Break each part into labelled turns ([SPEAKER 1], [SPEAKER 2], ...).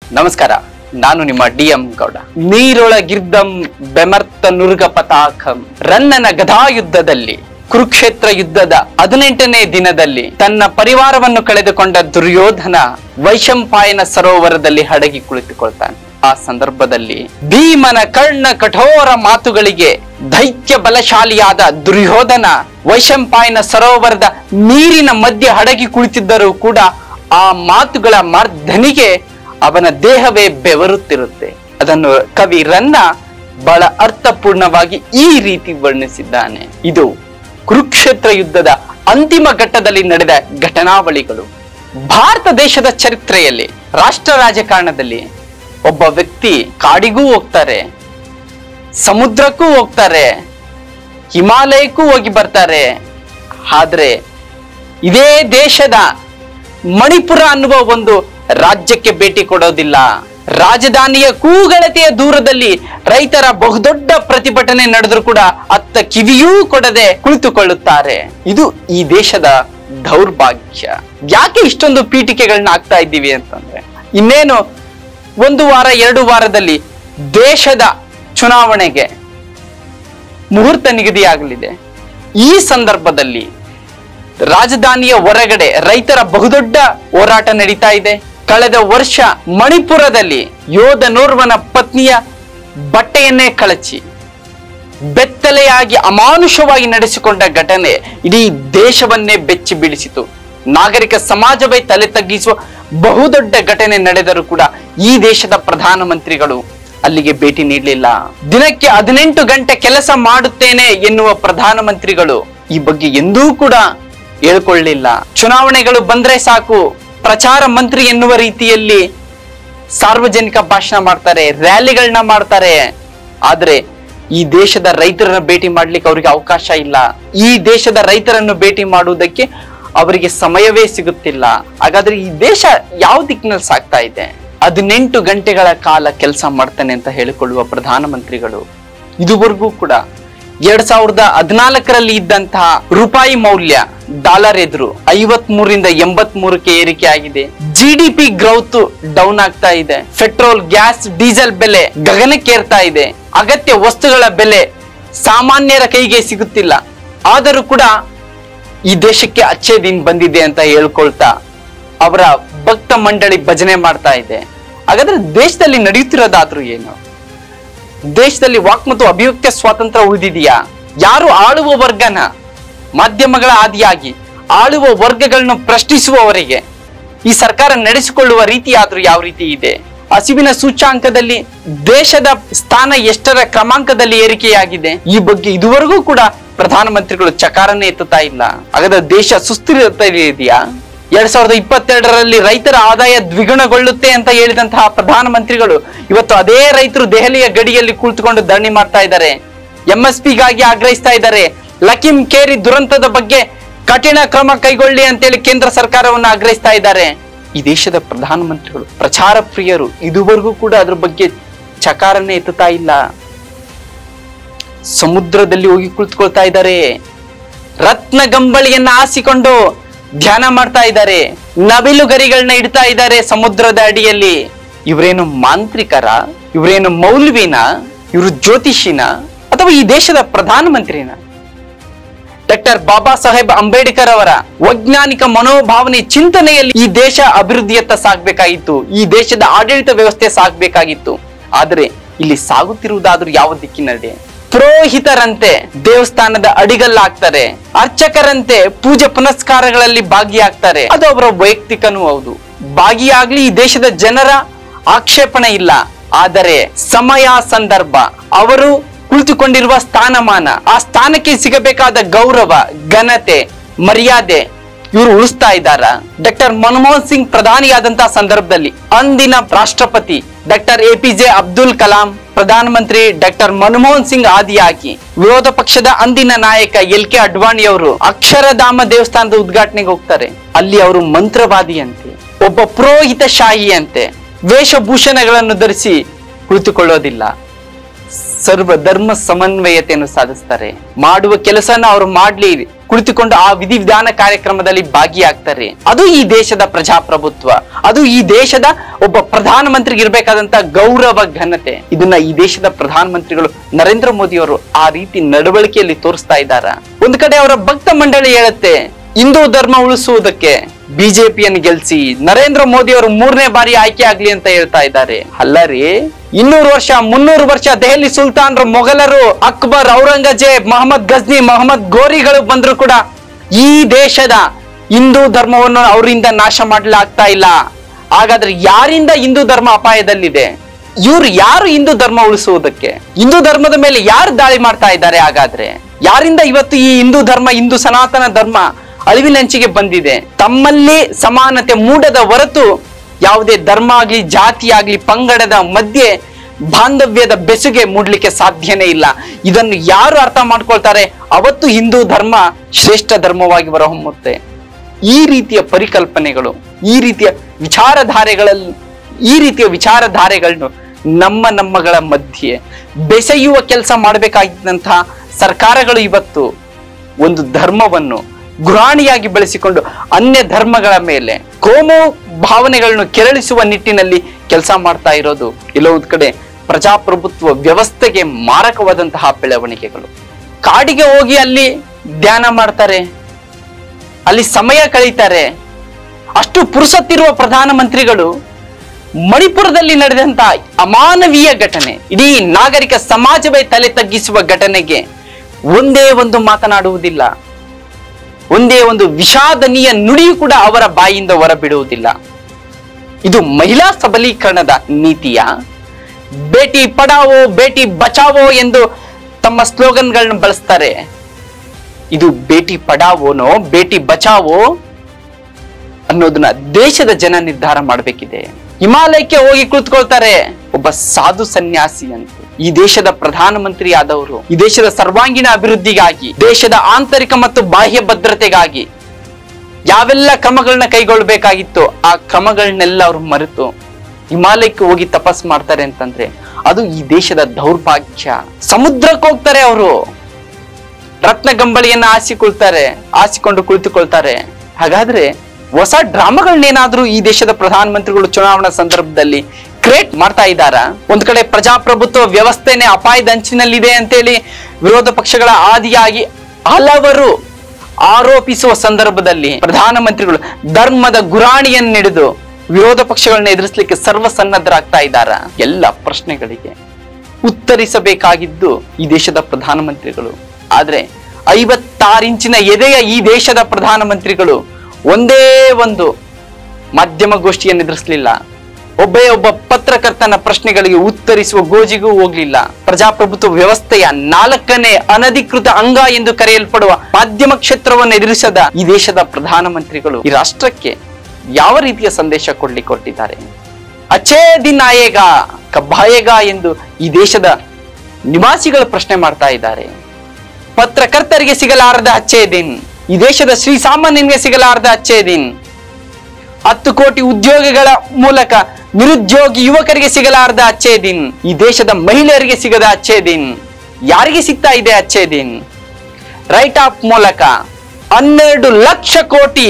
[SPEAKER 1] ನಮಸ್ಕಾರ ನಾನು ನಿಮ್ಮ ಡಿ ಎಂ ಗೌಡ ನೀರೊಳಗಿರ್ದಂ ಬೆಮರ್ತ ನುರ್ಗ ಪತಾಕಂ ರನ್ನನ ಗದಾಯುದ್ಧದಲ್ಲಿ ಕುರುಕ್ಷೇತ್ರ ಯುದ್ಧದ ಹದಿನೆಂಟನೇ ದಿನದಲ್ಲಿ ತನ್ನ ಪರಿವಾರವನ್ನು ಕಳೆದುಕೊಂಡ ದುರ್ಯೋಧನ ವೈಶಂಪಾಯನ ಸರೋವರದಲ್ಲಿ ಹಡಗಿ ಕುಳಿತುಕೊಳ್ತಾನೆ ಆ ಸಂದರ್ಭದಲ್ಲಿ ಭೀಮನ ಕರ್ಣ ಕಠೋರ ಮಾತುಗಳಿಗೆ ದೈತ್ಯ ಬಲಶಾಲಿಯಾದ ದುರ್ಯೋಧನ ವೈಶಂಪಾಯನ ಸರೋವರದ ನೀರಿನ ಮಧ್ಯೆ ಹಡಗಿ ಕುಳಿತಿದ್ದರೂ ಕೂಡ ಆ ಮಾತುಗಳ ಮರ್ಧನಿಗೆ ಅವನ ದೇಹವೇ ಬೆವರುತ್ತಿರುತ್ತೆ ಅದನ್ನು ಕವಿ ರನ್ನ ಬಹಳ ಅರ್ಥಪೂರ್ಣವಾಗಿ ಈ ರೀತಿ ವರ್ಣಿಸಿದ್ದಾನೆ ಇದು ಕುರುಕ್ಷೇತ್ರ ಯುದ್ಧದ ಅಂತಿಮ ಘಟ್ಟದಲ್ಲಿ ನಡೆದ ಘಟನಾವಳಿಗಳು ಭಾರತ ದೇಶದ ಚರಿತ್ರೆಯಲ್ಲಿ ರಾಷ್ಟ್ರ ರಾಜಕಾರಣದಲ್ಲಿ ಒಬ್ಬ ವ್ಯಕ್ತಿ ಕಾಡಿಗೂ ಹೋಗ್ತಾರೆ ಸಮುದ್ರಕ್ಕೂ ಹೋಗ್ತಾರೆ ಹಿಮಾಲಯಕ್ಕೂ ಹೋಗಿ ಬರ್ತಾರೆ ಆದ್ರೆ ಇದೇ ದೇಶದ ಮಣಿಪುರ ಅನ್ನುವ ಒಂದು ರಾಜ್ಯಕ್ಕೆ ಭೇಟಿ ಕೊಡೋದಿಲ್ಲ ರಾಜಧಾನಿಯ ಕೂಗಳತೆಯ ದೂರದಲ್ಲಿ ರೈತರ ಬಹುದೊಡ್ಡ ಪ್ರತಿಭಟನೆ ನಡೆದ್ರು ಕೂಡ ಅತ್ತ ಕಿವಿಯೂ ಕೊಡದೆ ಕುಳಿತುಕೊಳ್ಳುತ್ತಾರೆ ಇದು ಈ ದೇಶದ ದೌರ್ಭಾಗ್ಯ ಯಾಕೆ ಇಷ್ಟೊಂದು ಪೀಠಿಕೆಗಳನ್ನ ಆಗ್ತಾ ಇದ್ದೀವಿ ಅಂತಂದ್ರೆ ಇನ್ನೇನು ಒಂದು ವಾರ ಎರಡು ವಾರದಲ್ಲಿ ದೇಶದ ಚುನಾವಣೆಗೆ ಮುಹೂರ್ತ ನಿಗದಿಯಾಗಲಿದೆ ಈ ಸಂದರ್ಭದಲ್ಲಿ ರಾಜಧಾನಿಯ ಹೊರಗಡೆ ರೈತರ ಬಹುದೊಡ್ಡ ಹೋರಾಟ ನಡೀತಾ ಇದೆ ಕಳೆದ ವರ್ಷ ಮಣಿಪುರದಲ್ಲಿ ಯೋಧನೋರ್ವನ ಪತ್ನಿಯ ಬಟ್ಟೆಯನ್ನೇ ಕಳಚಿ ಬೆತ್ತಲೆಯಾಗಿ ಅಮಾನುಷವಾಗಿ ನಡೆಸಿಕೊಂಡ ಘಟನೆ ಇಡೀ ದೇಶವನ್ನೇ ಬೆಚ್ಚಿ ಬೀಳಿಸಿತು ನಾಗರಿಕ ಸಮಾಜವೇ ತಲೆ ತಗ್ಗಿಸುವ ಬಹುದೊಡ್ಡ ಘಟನೆ ನಡೆದರೂ ಕೂಡ ಈ ದೇಶದ ಪ್ರಧಾನಮಂತ್ರಿಗಳು ಅಲ್ಲಿಗೆ ಭೇಟಿ ನೀಡಲಿಲ್ಲ ದಿನಕ್ಕೆ ಹದಿನೆಂಟು ಗಂಟೆ ಕೆಲಸ ಮಾಡುತ್ತೇನೆ ಎನ್ನುವ ಪ್ರಧಾನಮಂತ್ರಿಗಳು ಈ ಬಗ್ಗೆ ಎಂದೂ ಕೂಡ ಹೇಳ್ಕೊಳ್ಳಿಲ್ಲ ಚುನಾವಣೆಗಳು ಬಂದ್ರೆ ಸಾಕು ಪ್ರಚಾರ ಮಂತ್ರಿ ಎನ್ನುವ ರೀತಿಯಲ್ಲಿ ಸಾರ್ವಜನಿಕ ಭಾಷಣ ಮಾಡ್ತಾರೆ ರ್ಯಾಲಿಗಳನ್ನ ಮಾಡ್ತಾರೆ ಆದ್ರೆ ಈ ದೇಶದ ರೈತರನ್ನ ಭೇಟಿ ಮಾಡ್ಲಿಕ್ಕೆ ಅವರಿಗೆ ಅವಕಾಶ ಇಲ್ಲ ಈ ದೇಶದ ರೈತರನ್ನು ಭೇಟಿ ಮಾಡುವುದಕ್ಕೆ ಅವರಿಗೆ ಸಮಯವೇ ಸಿಗುತ್ತಿಲ್ಲ ಹಾಗಾದ್ರೆ ಈ ದೇಶ ಯಾವ ದಿಕ್ಕಿನಲ್ಲಿ ಸಾಗ್ತಾ ಇದೆ ಹದಿನೆಂಟು ಗಂಟೆಗಳ ಕಾಲ ಕೆಲಸ ಮಾಡ್ತಾನೆ ಅಂತ ಹೇಳಿಕೊಳ್ಳುವ ಪ್ರಧಾನಮಂತ್ರಿಗಳು ಇದುವರೆಗೂ ಕೂಡ ಎರಡ್ ಸಾವಿರದ ಹದಿನಾಲ್ಕರಲ್ಲಿ ಇದ್ದಂತಹ ರೂಪಾಯಿ ಮೌಲ್ಯ ಡಾಲರ್ ಎದುರು ಐವತ್ ಮೂರಿಂದ ಎಂಬತ್ ಮೂರಕ್ಕೆ ಏರಿಕೆ ಆಗಿದೆ G D P growth down ಆಗ್ತಾ ಇದೆ ಪೆಟ್ರೋಲ್ ಗ್ಯಾಸ್ ಡೀಸೆಲ್ ಬೆಲೆ ಗಗನಕ್ಕೇರ್ತಾ ಇದೆ ಅಗತ್ಯ ವಸ್ತುಗಳ ಬೆಲೆ ಸಾಮಾನ್ಯರ ಕೈಗೆ ಸಿಗುತ್ತಿಲ್ಲ ಆದರೂ ಕೂಡ ಈ ದೇಶಕ್ಕೆ ಅಚ್ಚೇ ದಿನ ಬಂದಿದೆ ಅಂತ ಹೇಳ್ಕೊಳ್ತಾ ಅವರ ಭಕ್ತ ಮಂಡಳಿ ಭಜನೆ ಮಾಡ್ತಾ ಇದೆ ಹಾಗಾದ್ರೆ ದೇಶದಲ್ಲಿ ನಡೆಯುತ್ತಿರೋದಾದ್ರೂ ಏನು ದೇಶದಲ್ಲಿ ವಾಕ್ ಮತ್ತು ಅಭಿವ್ಯಕ್ತಿಯ ಸ್ವಾತಂತ್ರ್ಯ ಉಳಿದಿದೆಯಾ ಯಾರು ಆಳುವ ವರ್ಗನ ಮಾಧ್ಯಮಗಳ ಆದಿಯಾಗಿ ಆಳುವ ವರ್ಗಗಳನ್ನು ಪ್ರಶ್ನಿಸುವವರಿಗೆ ಈ ಸರ್ಕಾರ ನಡೆಸಿಕೊಳ್ಳುವ ರೀತಿ ಆದ್ರೂ ಯಾವ ರೀತಿ ಇದೆ ಹಸಿವಿನ ಸೂಚ್ಯಾಂಕದಲ್ಲಿ ದೇಶದ ಸ್ಥಾನ ಎಷ್ಟರ ಕ್ರಮಾಂಕದಲ್ಲಿ ಏರಿಕೆಯಾಗಿದೆ ಈ ಬಗ್ಗೆ ಇದುವರೆಗೂ ಕೂಡ ಪ್ರಧಾನಮಂತ್ರಿಗಳು ಚಕಾರನೇ ಎತ್ತುತ್ತಾ ಇಲ್ಲ ಹಾಗಾದ್ರೆ ದೇಶ ಸುಸ್ಥಿರತೆಯಲ್ಲಿ ಇದೆಯಾ ಎರಡ್ ಸಾವಿರದ ಇಪ್ಪತ್ತೆರಡರಲ್ಲಿ ರೈತರ ಆದಾಯ ದ್ವಿಗುಣಗೊಳ್ಳುತ್ತೆ ಅಂತ ಹೇಳಿದಂತಹ ಪ್ರಧಾನಮಂತ್ರಿಗಳು ಇವತ್ತು ಅದೇ ರೈತರು ದೆಹಲಿಯ ಗಡಿಯಲ್ಲಿ ಕುಳಿತುಕೊಂಡು ಧರಣಿ ಮಾಡ್ತಾ ಇದ್ದಾರೆ ಎಂಎಸ್ ಗಾಗಿ ಆಗ್ರಹಿಸ್ತಾ ಇದ್ದಾರೆ ಲಕಿಂ ಕೇರಿ ದುರಂತದ ಬಗ್ಗೆ ಕಠಿಣ ಕ್ರಮ ಕೈಗೊಳ್ಳಿ ಅಂತೇಳಿ ಕೇಂದ್ರ ಸರ್ಕಾರವನ್ನು ಆಗ್ರಹಿಸ್ತಾ ಇದ್ದಾರೆ ಈ ದೇಶದ ಪ್ರಧಾನಮಂತ್ರಿಗಳು ಪ್ರಚಾರ ಪ್ರಿಯರು ಇದುವರೆಗೂ ಕೂಡ ಅದ್ರ ಬಗ್ಗೆ ಚಕಾರನೇ ಎತ್ತುತ್ತಾ ಇಲ್ಲ ಸಮುದ್ರದಲ್ಲಿ ಹೋಗಿ ಕುಳಿತುಕೊಳ್ತಾ ಇದ್ದಾರೆ ರತ್ನ ಗಂಬಳಿಯನ್ನ ಆಸಿಕೊಂಡು ಧ್ಯಾನ ಮಾಡ್ತಾ ಇದ್ದಾರೆ ನವಿಲು ಗರಿಗಳನ್ನ ಇಡ್ತಾ ಇದ್ದಾರೆ ಸಮುದ್ರದ ಅಡಿಯಲ್ಲಿ ಇವರೇನು ಮಾಂತ್ರಿಕರ ಇವರೇನು ಮೌಲ್ವಿನ ಇವರು ಜ್ಯೋತಿಷಿನ ಅಥವಾ ಈ ದೇಶದ ಪ್ರಧಾನಮಂತ್ರಿನ ಡಾಕ್ಟರ್ ಬಾಬಾ ಸಾಹೇಬ್ ಅಂಬೇಡ್ಕರ್ ಅವರ ವೈಜ್ಞಾನಿಕ ಮನೋಭಾವನೆ ಚಿಂತನೆಯಲ್ಲಿ ಈ ದೇಶ ಅಭಿವೃದ್ಧಿಯತ್ತ ಸಾಗ್ಬೇಕಾಗಿತ್ತು ಈ ದೇಶದ ಆಡಳಿತ ವ್ಯವಸ್ಥೆ ಸಾಗ್ಬೇಕಾಗಿತ್ತು ಆದರೆ ಇಲ್ಲಿ ಸಾಗುತ್ತಿರುವುದಾದ್ರೂ ಯಾವ ದಿಕ್ಕಿನಲ್ಲಿ ಪುರೋಹಿತರಂತೆ ದೇವಸ್ಥಾನದ ಅಡಿಗಲ್ಲಾಗ್ತಾರೆ ಅರ್ಚಕರಂತೆ ಪೂಜೆ ಪುನಸ್ಕಾರಗಳಲ್ಲಿ ಭಾಗಿಯಾಗ್ತಾರೆ ಅದು ಅವರ ವೈಯಕ್ತಿಕನೂ ಹೌದು ಭಾಗಿಯಾಗ್ಲಿ ಈ ದೇಶದ ಜನರ ಆಕ್ಷೇಪಣೆ ಇಲ್ಲ ಆದರೆ ಸಮಯ ಸಂದರ್ಭ ಅವರು ಕುಳಿತುಕೊಂಡಿರುವ ಸ್ಥಾನಮಾನ ಆ ಸ್ಥಾನಕ್ಕೆ ಸಿಗಬೇಕಾದ ಗೌರವ ಘನತೆ ಮರ್ಯಾದೆ ಇವರು ಉಳಿಸ್ತಾ ಇದ್ದಾರ ಡಾಕ್ಟರ್ ಮನಮೋಹನ್ ಸಿಂಗ್ ಪ್ರಧಾನಿಯಾದಂತಹ ಸಂದರ್ಭದಲ್ಲಿ ಅಂದಿನ ರಾಷ್ಟ್ರಪತಿ doctor A P J Abdul Kalam ಪ್ರಧಾನಮಂತ್ರಿ ಡಾಕ್ಟರ್ ಮನಮೋಹನ್ ಸಿಂಗ್ ಆದಿಯಾಗಿ ವಿರೋಧ ಪಕ್ಷದ ಅಂದಿನ ನಾಯಕ ಎಲ್ ಕೆ ಅಡ್ವಾಣಿ ಅವರು ಅಕ್ಷರಧಾಮ ದೇವಸ್ಥಾನದ ಉದ್ಘಾಟನೆಗೆ ಹೋಗ್ತಾರೆ ಅಲ್ಲಿ ಅವರು ಮಂತ್ರವಾದಿಯಂತೆ ಒಬ್ಬ ಪುರೋಹಿತ ಶಾಹಿಯಂತೆ ವೇಷಭೂಷಣಗಳನ್ನು ಧರಿಸಿ ಕುಳಿತುಕೊಳ್ಳೋದಿಲ್ಲ ಸರ್ವ ಧರ್ಮ ಸಮನ್ವಯತೆಯನ್ನು ಸಾಧಿಸ್ತಾರೆ ಮಾಡುವ ಕೆಲಸನ ಅವ್ರು ಮಾಡ್ಲಿ ಕುಳಿತುಕೊಂಡು ಆ ವಿಧಿವಿಧಾನ ಕಾರ್ಯಕ್ರಮದಲ್ಲಿ ಭಾಗಿಯಾಗ್ತಾರೆ ಅದು ಈ ದೇಶದ ಪ್ರಜಾಪ್ರಭುತ್ವ ಅದು ಈ ದೇಶದ ಒಬ್ಬ ಪ್ರಧಾನಮಂತ್ರಿಗೆ ಇರಬೇಕಾದಂತ ಗೌರವ ಘನತೆ ಇದನ್ನ ಈ ದೇಶದ ಪ್ರಧಾನಮಂತ್ರಿಗಳು ನರೇಂದ್ರ ಮೋದಿ ಅವರು ಆ ರೀತಿ ನಡವಳಿಕೆಯಲ್ಲಿ ತೋರಿಸ್ತಾ ಇದ್ದಾರ ಒಂದು ಕಡೆ ಅವರ ಭಕ್ತ ಮಂಡಳಿ ಹೇಳುತ್ತೆ ಹಿಂದೂ ಧರ್ಮ ಉಳಿಸುವುದಕ್ಕೆ ಬಿಜೆಪಿಯನ್ನು ಗೆಲ್ಸಿ ನರೇಂದ್ರ ಮೋದಿ ಅವರು ಮೂರನೇ ಬಾರಿ ಆಯ್ಕೆ ಆಗ್ಲಿ ಅಂತ ಹೇಳ್ತಾ ಇದ್ದಾರೆ ಅಲ್ಲ ರೀ ಇನ್ನೂರು ವರ್ಷ ಮುನ್ನೂರು ವರ್ಷ ದೆಹಲಿ ಸುಲ್ತಾನ್ರು ಮೊಘಲರು ಅಕ್ಬರ್ ಔರಂಗಜೇಬ್ ಮೊಹಮ್ಮದ್ ಗಜ್ನಿ ಮೊಹಮ್ಮದ್ ಗೋರಿಗಳು ಬಂದ್ರು ಕೂಡ ಈ ದೇಶದ ಹಿಂದೂ ಧರ್ಮವನ್ನು ಅವರಿಂದ ನಾಶ ಮಾಡಲಾಗ್ತಾ ಇಲ್ಲ ಹಾಗಾದ್ರೆ ಯಾರಿಂದ ಹಿಂದೂ ಧರ್ಮ ಅಪಾಯದಲ್ಲಿದೆ ಇವ್ರು ಯಾರು ಹಿಂದೂ ಧರ್ಮ ಉಳಿಸುವುದಕ್ಕೆ ಹಿಂದೂ ಧರ್ಮದ ಮೇಲೆ ಯಾರು ದಾಳಿ ಮಾಡ್ತಾ ಇದ್ದಾರೆ ಹಾಗಾದ್ರೆ ಯಾರಿಂದ ಇವತ್ತು ಈ ಹಿಂದೂ ಧರ್ಮ ಹಿಂದೂ ಸನಾತನ ಧರ್ಮ ಅಳಿವಿನಂಚಿಗೆ ಬಂದಿದೆ ತಮ್ಮಲ್ಲಿ ಸಮಾನತೆ ಮೂಡದ ಹೊರತು ಯಾವುದೇ ಧರ್ಮ ಆಗ್ಲಿ ಜಾತಿ ಆಗ್ಲಿ ಪಂಗಡದ ಮಧ್ಯೆ ಬಾಂಧವ್ಯದ ಬೆಸುಗೆ ಮೂಡ್ಲಿಕ್ಕೆ ಸಾಧ್ಯನೇ ಇಲ್ಲ ಇದನ್ನು ಯಾರು ಅರ್ಥ ಮಾಡ್ಕೊಳ್ತಾರೆ ಅವತ್ತು ಹಿಂದೂ ಧರ್ಮ ಶ್ರೇಷ್ಠ ಧರ್ಮವಾಗಿ ಹೊರಹೊಮ್ಮುತ್ತೆ ಈ ರೀತಿಯ ಪರಿಕಲ್ಪನೆಗಳು ಈ ರೀತಿಯ ವಿಚಾರಧಾರೆಗಳಲ್ಲಿ ಈ ರೀತಿಯ ವಿಚಾರಧಾರೆಗಳನ್ನು ನಮ್ಮ ನಮ್ಮಗಳ ಮಧ್ಯೆ ಬೆಸೆಯುವ ಕೆಲಸ ಮಾಡಬೇಕಾಗಿದ್ದಂತಹ ಸರ್ಕಾರಗಳು ಇವತ್ತು ಒಂದು ಧರ್ಮವನ್ನು ಗುರಾಣಿಯಾಗಿ ಬೆಳೆಸಿಕೊಂಡು ಅನ್ಯ ಧರ್ಮಗಳ ಮೇಲೆ ಕೋಮು ಭಾವನೆಗಳನ್ನು ಕೆರಳಿಸುವ ನಿಟ್ಟಿನಲ್ಲಿ ಕೆಲಸ ಮಾಡ್ತಾ ಇರೋದು ಕೆಲವೊಂದು ಕಡೆ ಪ್ರಜಾಪ್ರಭುತ್ವ ವ್ಯವಸ್ಥೆಗೆ ಮಾರಕವಾದಂತಹ ಬೆಳವಣಿಗೆಗಳು ಕಾಡಿಗೆ ಹೋಗಿ ಅಲ್ಲಿ ಧ್ಯಾನ ಮಾಡ್ತಾರೆ ಅಲ್ಲಿ ಸಮಯ ಕಳೀತಾರೆ ಅಷ್ಟು ಪುರುಸತ್ತಿರುವ ಪ್ರಧಾನಮಂತ್ರಿಗಳು ಮಣಿಪುರದಲ್ಲಿ ನಡೆದಂತ ಅಮಾನವೀಯ ಘಟನೆ ಇಡೀ ನಾಗರಿಕ ಸಮಾಜವೇ ತಲೆ ತಗ್ಗಿಸುವ ಘಟನೆಗೆ ಒಂದೇ ಒಂದು ಮಾತನಾಡುವುದಿಲ್ಲ ಒಂದೇ ಒಂದು ವಿಷಾದನೀಯ ನುಡಿಯು ಕೂಡ ಅವರ ಬಾಯಿಯಿಂದ ಹೊರಬಿಡುವುದಿಲ್ಲ ಇದು ಮಹಿಳಾ ಸಬಲೀಕರಣದ ನೀತಿಯ ಬೇಟಿ ಪಡಾವೋ ಬೇಟಿ ಬಚಾವೋ ಎಂದು ತಮ್ಮ ಸ್ಲೋಗನ್ಗಳನ್ನ ಬಳಸ್ತಾರೆ ಇದು ಬೇಟಿ ಪಡಾವೋನೋ ಬೇಟಿ ಬಚಾವೋ ಅನ್ನೋದನ್ನ ದೇಶದ ಜನ ನಿರ್ಧಾರ ಮಾಡಬೇಕಿದೆ ಹಿಮಾಲಯಕ್ಕೆ ಹೋಗಿ ಕುಳಿತುಕೊಳ್ತಾರೆ ಒಬ್ಬ ಸಾಧು ಸನ್ಯಾಸಿ ಅಂತ ಈ ದೇಶದ ಪ್ರಧಾನಮಂತ್ರಿ ಆದವರು ಈ ದೇಶದ ಸರ್ವಾಂಗೀಣ ಅಭಿವೃದ್ಧಿಗಾಗಿ ದೇಶದ ಆಂತರಿಕ ಮತ್ತು ಬಾಹ್ಯ ಭದ್ರತೆಗಾಗಿ ಯಾವೆಲ್ಲ ಕ್ರಮಗಳನ್ನ ಕೈಗೊಳ್ಬೇಕಾಗಿತ್ತು ಆ ಕ್ರಮಗಳನ್ನೆಲ್ಲ ಅವ್ರು ಮರೆತು ಹಿಮಾಲಯಕ್ಕೆ ಹೋಗಿ ತಪಸ್ ಮಾಡ್ತಾರೆ ಅಂತಂದ್ರೆ ಅದು ಈ ದೇಶದ ದೌರ್ಭಾಗ್ಯ ಸಮುದ್ರಕ್ಕೆ ಹೋಗ್ತಾರೆ ಅವರು ರತ್ನ ಗಂಬಳಿಯನ್ನ ಆಸಿಕೊಳ್ತಾರೆ ಆಸಿಕೊಂಡು ಕುಳಿತುಕೊಳ್ತಾರೆ ಹಾಗಾದ್ರೆ ಹೊಸ ಡ್ರಾಮಾಗಳನ್ನೇನಾದ್ರೂ ಈ ದೇಶದ ಪ್ರಧಾನಮಂತ್ರಿಗಳು ಚುನಾವಣಾ ಸಂದರ್ಭದಲ್ಲಿ ಕ್ರಿಯೇಟ್ ಮಾಡ್ತಾ ಇದ್ದಾರಾ ಒಂದ್ ಕಡೆ ಪ್ರಜಾಪ್ರಭುತ್ವ ವ್ಯವಸ್ಥೆನೆ ಅಪಾಯದ ಅಂಚಿನಲ್ಲಿದೆ ಅಂತೇಳಿ ವಿರೋಧ ಪಕ್ಷಗಳ ಆದಿಯಾಗಿ ಹಲವರು ಆರೋಪಿಸುವ ಸಂದರ್ಭದಲ್ಲಿ ಪ್ರಧಾನಮಂತ್ರಿಗಳು ಧರ್ಮದ ಗುರಾಣಿಯನ್ನು ಹಿಡಿದು ವಿರೋಧ ಪಕ್ಷಗಳನ್ನ ಎದುರಿಸಲಿಕ್ಕೆ ಸರ್ವಸನ್ನದ್ಧರಾಗ್ತಾ ಇದ್ದಾರಾ ಎಲ್ಲ ಪ್ರಶ್ನೆಗಳಿಗೆ ಉತ್ತರಿಸಬೇಕಾಗಿದ್ದು ಈ ದೇಶದ ಪ್ರಧಾನಮಂತ್ರಿಗಳು ಆದ್ರೆ ಐವತ್ತಾರು ಇಂಚಿನ ಎದೆಯ ಈ ದೇಶದ ಪ್ರಧಾನಮಂತ್ರಿಗಳು ಒಂದೇ ಒಂದು ಮಾಧ್ಯಮ ಗೋಷ್ಠಿಯನ್ನು ಎದುರಿಸಲಿಲ್ಲ ಒಬ್ಬೇ ಒಬ್ಬ ಪತ್ರಕರ್ತನ ಪ್ರಶ್ನೆಗಳಿಗೆ ಉತ್ತರಿಸುವ ಗೋಜಿಗೂ ಹೋಗ್ಲಿಲ್ಲ ಪ್ರಜಾಪ್ರಭುತ್ವ ವ್ಯವಸ್ಥೆಯ ನಾಲ್ಕನೇ ಅನಧಿಕೃತ ಅಂಗ ಎಂದು ಕರೆಯಲ್ಪಡುವ ಮಾಧ್ಯಮ ಕ್ಷೇತ್ರವನ್ನು ಎದುರಿಸದ ಈ ದೇಶದ ಪ್ರಧಾನಮಂತ್ರಿಗಳು ಈ ರಾಷ್ಟ್ರಕ್ಕೆ ಯಾವ ರೀತಿಯ ಸಂದೇಶ ಕೊಡ್ಲಿಕ್ಕೆ ಕೊಟ್ಟಿದ್ದಾರೆ ಅಚ್ಚೇ ದಿನ್ ಆಯೇಗ ಕಬ್ಬಾಯೇಗ ಎಂದು ಈ ದೇಶದ ನಿವಾಸಿಗಳು ಪ್ರಶ್ನೆ ಮಾಡ್ತಾ ಇದ್ದಾರೆ ಪತ್ರಕರ್ತರಿಗೆ ಸಿಗಲಾರದ ಅಚ್ಚೇ ದಿನ್ ಈ ದೇಶದ ಶ್ರೀಸಾಮಾನ್ಯನಿಗೆ ಸಿಗಲಾರದ ಅಚ್ಚೇ ದಿನ್ ಹತ್ತು ಕೋಟಿ ಉದ್ಯೋಗಿಗಳ ಮೂಲಕ ನಿರುದ್ಯೋಗಿ ಯುವಕರಿಗೆ ಸಿಗಲಾರದ ಅಚ್ಚೇ ದಿನ್ ಈ ದೇಶದ ಮಹಿಳೆಯರಿಗೆ ಸಿಗದ ಅಚ್ಚೇ ದಿನ್ ಯಾರಿಗೆ ಸಿಗ್ತಾ ಇದೆ ಅಚ್ಚೇ ದಿನ್ ರೈಟ್ ಆಫ್ ಮೂಲಕ ಹನ್ನೆರಡು ಲಕ್ಷ ಕೋಟಿ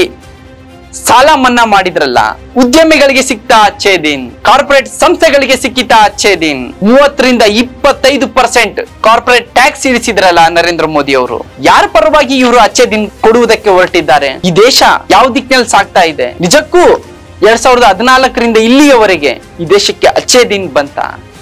[SPEAKER 1] ಸಾಲ ಮನ್ನಾ ಮಾಡಿದ್ರಲ್ಲ ಉದ್ಯಮಿಗಳಿಗೆ ಸಿಕ್ತಾ ಅಚ್ಚೇ ದಿನ್ ಕಾರ್ಪೊರೇಟ್ ಸಂಸ್ಥೆಗಳಿಗೆ ಸಿಕ್ಕಿತಾ ಅಚ್ಚೇ ದಿನ್ ಮೂವತ್ತರಿಂದ ಇಪ್ಪತ್ತೈದು ಪರ್ಸೆಂಟ್ ಕಾರ್ಪೊರೇಟ್ ಟ್ಯಾಕ್ಸ್ ಇಳಿಸಿದ್ರಲ್ಲ ನರೇಂದ್ರ ಮೋದಿ ಅವರು ಯಾರ ಪರವಾಗಿ ಇವರು ಅಚ್ಚೇ ದಿನ್ ಕೊಡುವುದಕ್ಕೆ ಹೊರಟಿದ್ದಾರೆ ಈ ದೇಶ ಯಾವ ದಿಕ್ಕಿನಲ್ಲಿ ಸಾಗ್ತಾ ಇದೆ ನಿಜಕ್ಕೂ ಎರಡ್ ಸಾವಿರದ ಹದಿನಾಲ್ಕರಿಂದ ಇಲ್ಲಿಯವರೆಗೆ ಈ ದೇಶಕ್ಕೆ ಅಚ್ಚೇ ದಿನ್ ಬಂತ